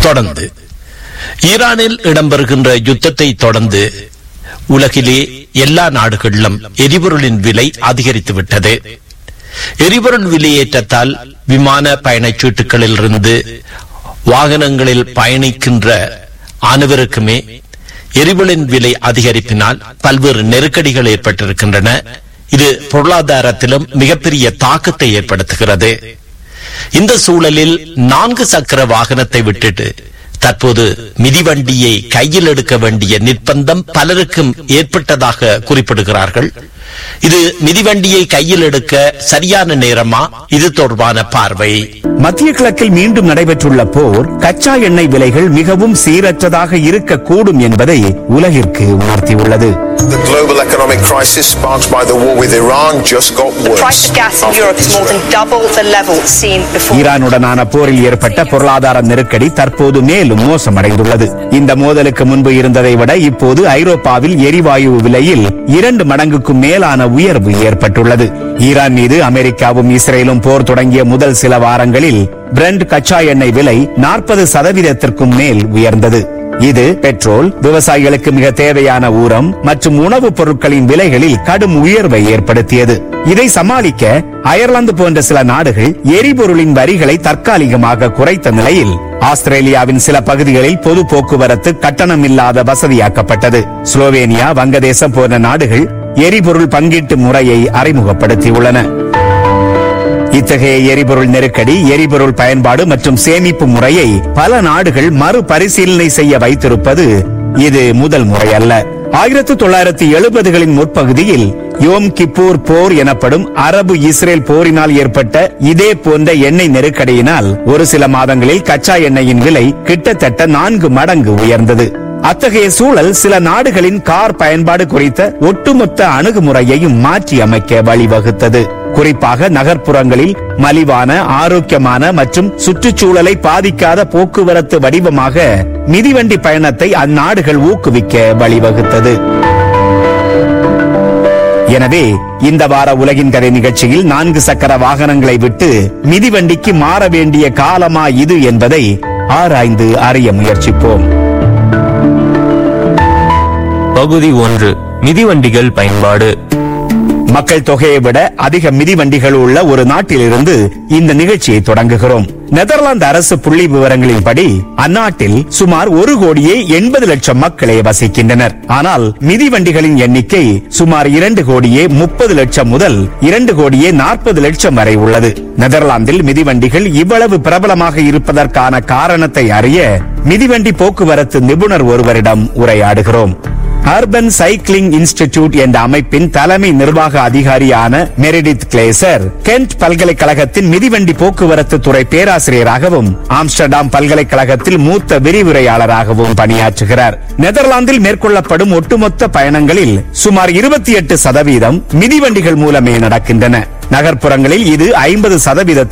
தொடர்ந்து ஈரானில் இடம்பெறுகின்ற யுத்தத்தை தொடர்ந்து உலகிலே எல்லா நாடுகளிலும் எரிபொருளின் விலை அதிகரித்துவிட்டது எரிபொருள் விலையேற்றத்தால் விமான பயணச் சீட்டுகளிலிருந்து வாகனங்களில் பயணிக்கின்ற அனைவருக்குமே எரிபொருளின் விலை அதிகரிப்பினால் பல்வேறு நெருக்கடிகள் ஏற்பட்டிருக்கின்றன இது பொருளாதாரத்திலும் மிகப்பெரிய தாக்கத்தை ஏற்படுத்துகிறது இந்த சூழலில் நான்கு சக்கர வாகனத்தை விட்டுட்டு தற்போது மிதிவண்டியை கையில் எடுக்க வேண்டிய நிர்பந்தம் பலருக்கும் ஏற்பட்டதாக குறிப்பிடுகிறார்கள் இது மிதிவண்டியை கையில் எடுக்க சரியான நேரமா இது தொடர்பான பார்வை மத்திய கிழக்கில் மீண்டும் நடைபெற்றுள்ள போர் கச்சா எண்ணெய் விலைகள் மிகவும் சீரற்றதாக இருக்கக்கூடும் என்பதை உலகிற்கு உணர்த்தியுள்ளது The global economic crisis sparked by the war with Iran just got The worse. price of gas in Europe is more than double the level seen before. ஈரானுடனான போரில் ஏற்பட்ட பொருளாதார நெருக்கடி தற்போது மேலும் மோசமடைந்துள்ளது இந்த மோதலுக்கு முன்பு இருந்ததை விட இப்போது ஐரோப்பாவில் எரிவாயு விலையில் இரண்டு மடங்குக்கும் மேலான உயர்வு ஏற்பட்டுள்ளது ஈரான் மீது அமெரிக்காவும் இஸ்ரேலும் போர் தொடங்கிய முதல் சில வாரங்களில் பிரெண்ட் கச்சா எண்ணெய் விலை நாற்பது சதவீதத்திற்கும் மேல் உயர்ந்தது இது பெட்ரோல் விவசாயிகளுக்கு மிக தேவையான ஊரம் மற்றும் உணவுப் பொருட்களின் விலைகளில் கடும் உயர்வை ஏற்படுத்தியது இதை சமாளிக்க அயர்லாந்து போன்ற சில நாடுகள் எரிபொருளின் வரிகளை தற்காலிகமாக குறைத்த நிலையில் ஆஸ்திரேலியாவின் சில பகுதிகளில் பொது போக்குவரத்து கட்டணமில்லாத வசதியாக்கப்பட்டது ஸ்லோவேனியா வங்கதேசம் போன்ற நாடுகள் எரிபொருள் பங்கீட்டு முறையை அறிமுகப்படுத்தியுள்ளன இத்தகைய எரிபொருள் நெருக்கடி எரிபொருள் பயன்பாடு மற்றும் சேமிப்பு முறையை பல நாடுகள் மறுபரிசீலனை செய்ய வைத்திருப்பது இது முதல் முறை அல்ல ஆயிரத்து தொள்ளாயிரத்தி எழுபதுகளின் முற்பகுதியில் யோம் கிப்பூர் போர் எனப்படும் அரபு இஸ்ரேல் போரினால் ஏற்பட்ட இதே போன்ற எண்ணெய் நெருக்கடியினால் ஒரு சில மாதங்களில் கச்சா எண்ணெயின் விலை கிட்டத்தட்ட நான்கு மடங்கு உயர்ந்தது அத்தகைய சூழல் சில நாடுகளின் கார் பயன்பாடு குறித்த ஒட்டுமொத்த அணுகுமுறையையும் மாற்றி அமைக்க வழிவகுத்தது குறிப்பாக நகர்ப்புறங்களில் மலிவான ஆரோக்கியமான மற்றும் சுற்றுச்சூழலை பாதிக்காத போக்குவரத்து வடிவமாக மிதிவண்டி பயணத்தை அந்நாடுகள் ஊக்குவிக்க வழிவகுத்தது எனவே இந்த வார உலகின் கதை நிகழ்ச்சியில் நான்கு சக்கர வாகனங்களை விட்டு மிதிவண்டிக்கு மாற வேண்டிய காலமா இது என்பதை ஆராய்ந்து அறிய முயற்சிப்போம் பகுதி ஒன்று மிதிவண்டிகள் பயன்பாடு மக்கள் தொகையை விட அதிக மிதிவண்டிகள் உள்ள ஒரு நாட்டிலிருந்து இந்த நிகழ்ச்சியை தொடங்குகிறோம் நெதர்லாந்து அரசு புள்ளி விவரங்களின்படி அந்நாட்டில் சுமார் ஒரு கோடியே எண்பது லட்சம் மக்களே வசிக்கின்றனர் ஆனால் மிதிவண்டிகளின் எண்ணிக்கை சுமார் இரண்டு கோடியே முப்பது லட்சம் முதல் இரண்டு கோடியே நாற்பது லட்சம் வரை உள்ளது நெதர்லாந்தில் மிதிவண்டிகள் இவ்வளவு பிரபலமாக இருப்பதற்கான காரணத்தை அறிய மிதிவண்டி போக்குவரத்து நிபுணர் ஒருவரிடம் உரையாடுகிறோம் அர்பன் சைக்கிளிங் இன்ஸ்டிடியூட் என்ற அமைப்பின் தலைமை நிர்வாக அதிகாரியான மெரிடித் கிளேசர் கென்ட் பல்கலைக்கழகத்தின் மிதிவண்டி போக்குவரத்து துறை பேராசிரியராகவும் ஆம்ஸ்டர்டாம் பல்கலைக்கழகத்தில் மூத்த விரிவுரையாளராகவும் பணியாற்றுகிறார் நெதர்லாந்தில் மேற்கொள்ளப்படும் ஒட்டுமொத்த பயணங்களில் சுமார் இருபத்தி எட்டு சதவீதம் மிதிவண்டிகள் மூலமே நடக்கின்றன நகர்ப்புறங்களில் இது ஐம்பது சதவீதத்திற்கு